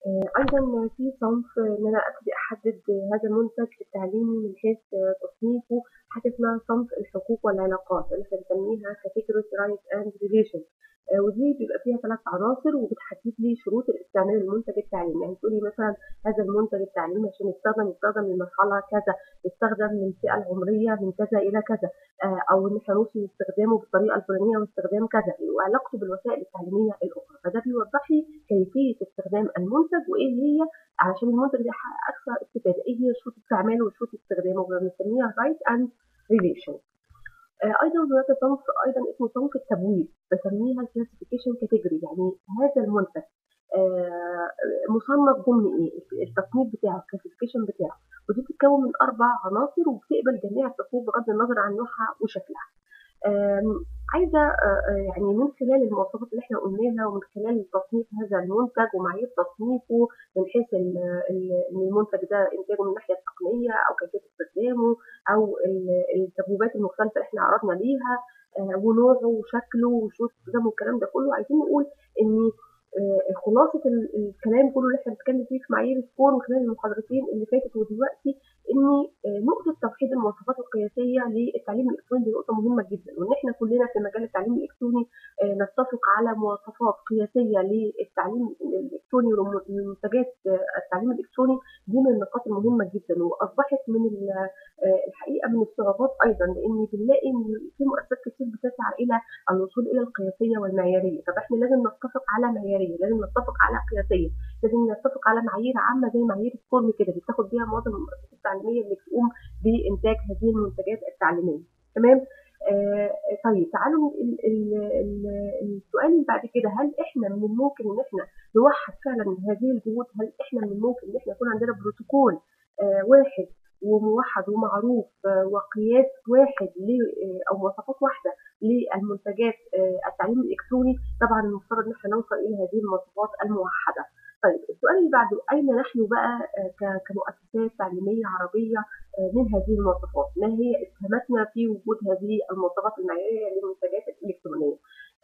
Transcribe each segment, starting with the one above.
أيضا في صنف إن أنا أبتدي أحدد هذا المنتج التعليمي من حيث تصنيفه حاجة اسمها صنف الحقوق والعلاقات اللي احنا بنسميها categories rights and relations ودي بيبقى فيها ثلاث عناصر وبتحدد لي شروط الاستعمال المنتج التعليمي يعني تقولي مثلا هذا المنتج التعليمي عشان يستخدم يستخدم للمرحله كذا يستخدم للفئه العمريه من كذا الى كذا او ان احنا نوصي استخدامه بالطريقه الفلانيه واستخدام كذا وعلاقته بالوسائل التعليميه الاخرى فده بيوضح لي كيفيه استخدام المنتج وايه هي علشان المنتج ده يحقق اكثر استفاده ايه هي شروط استعماله وشروط استخدامه بنسميها رايت اند ريليشن ايضا هناك صنف ايضا اسمه صنف التبويب بسميها الكلاسيفيكيشن كاتيجوري يعني هذا المنتج مصنف ضمن ايه التصنيف بتاعه الكلاسيفيكيشن بتاعه ودي بتتكون من اربع عناصر وبتقبل جميع التصنيف بغض النظر عن نوعها وشكلها عايزه يعني من خلال المواصفات اللي احنا قلناها ومن خلال تصنيف هذا المنتج ومعايير تصنيفه من حيث ان المنتج ده انتاجه من الناحيه التقنيه او كيفيه استخدامه او التبويبات المختلفه اللي احنا عرضنا ليها ونوعه وشكله وشروط استخدامه والكلام ده كله عايزين نقول ان خلاصه الكلام كله اللي احنا بنتكلم فيه في معايير سكور من خلال المحاضرتين اللي فاتت ودلوقتي ان نقطه توحيد المواصفات القياسيه للتعليم الالكتروني دي نقطه مهمه جدا وان احنا كلنا في مجال التعليم الالكتروني نتفق على مواصفات قياسيه للتعليم الالكتروني ومنتجات التعليم الالكتروني دي من النقاط المهمه جدا واصبحت من الحقيقه من الصعوبات ايضا لان بنلاقي ان في مؤسسات كتير بتسعى الى الوصول الى القياسيه والمعياريه طب احنا لازم نتفق على معياريه لازم نتفق على قياسيه لازم نتفق على معايير عامه زي معايير الفورم كده بتاخد بيها معظم المؤسسات التعليميه اللي بتقوم بانتاج هذه المنتجات التعليميه تمام آه طيب تعالوا ال ال ال السؤال اللي بعد كده هل احنا من الممكن ان احنا نوحد فعلا هذه الجهود هل احنا من الممكن ان احنا يكون عندنا بروتوكول آه واحد وموحد ومعروف آه وقياس واحد او مواصفات واحده للمنتجات التعليم الالكتروني طبعا المفترض ان احنا نوصل الى هذه المواصفات الموحده طيب السؤال اللي بعده اين نحن بقى كمؤسسات تعليميه عربيه من هذه المواصفات؟ ما هي اسهاماتنا في وجود هذه المواصفات المعياريه للمنتجات الالكترونيه؟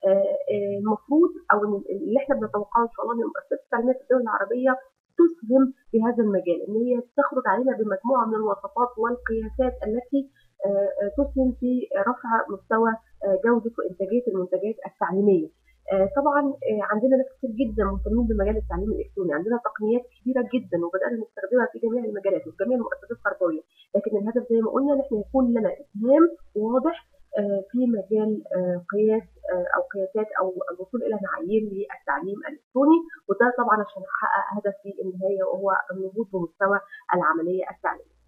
المفروض او اللي احنا بنتوقعه ان شاء الله ان المؤسسات التعليميه في الدول العربيه تسهم في هذا المجال ان هي تخرج علينا بمجموعه من الوصفات والقياسات التي تسهم في رفع مستوى جوده وانتاجيه المنتجات التعليميه. طبعا عندنا ناس كتير جدا مهتمين بمجال التعليم الالكتروني عندنا تقنيات كبيره جدا وبدانا نستخدمها في جميع المجالات وفي جميع المؤسسات التربويه لكن الهدف زي ما قلنا ان احنا يكون لنا اسهام واضح في مجال قياس او قياسات او الوصول الى معايير للتعليم الالكتروني وده طبعا عشان نحقق هدف في النهايه وهو النهوض بمستوى العمليه التعليميه.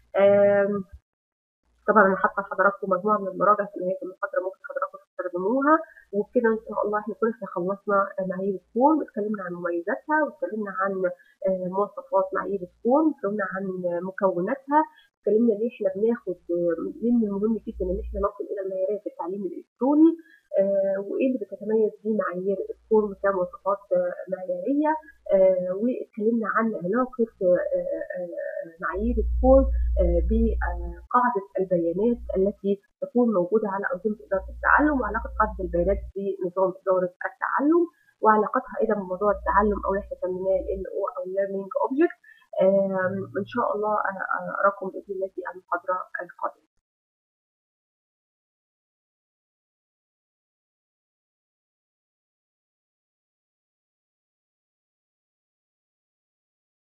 طبعا انا حاطه لحضراتكم مجموعه من المراجع في نهايه المحاضره ممكن حضراتكم تستخدموها وبكده ان شاء الله احنا كنا خلصنا معايير سكور واتكلمنا عن مميزاتها واتكلمنا عن مواصفات معايير سكور واتكلمنا عن مكوناتها اتكلمنا ليه احنا بناخد ليه من المهم جدا ان احنا نصل الى المعايير في التعليم الالكتروني آه وايه اللي بتتميز بيه معايير سكور كمواصفات آه معياريه آه واتكلمنا عن علاقه معايير سكور بقاعده البيانات التي تكون موجوده على انظمه اداره التعلم وعلاقه قاعده البيانات بنظام اداره التعلم وعلاقتها ايضا بموضوع التعلم او اللي احنا سميناه ال او او learning object ان شاء الله اراكم باذن الله في المحاضره القادمه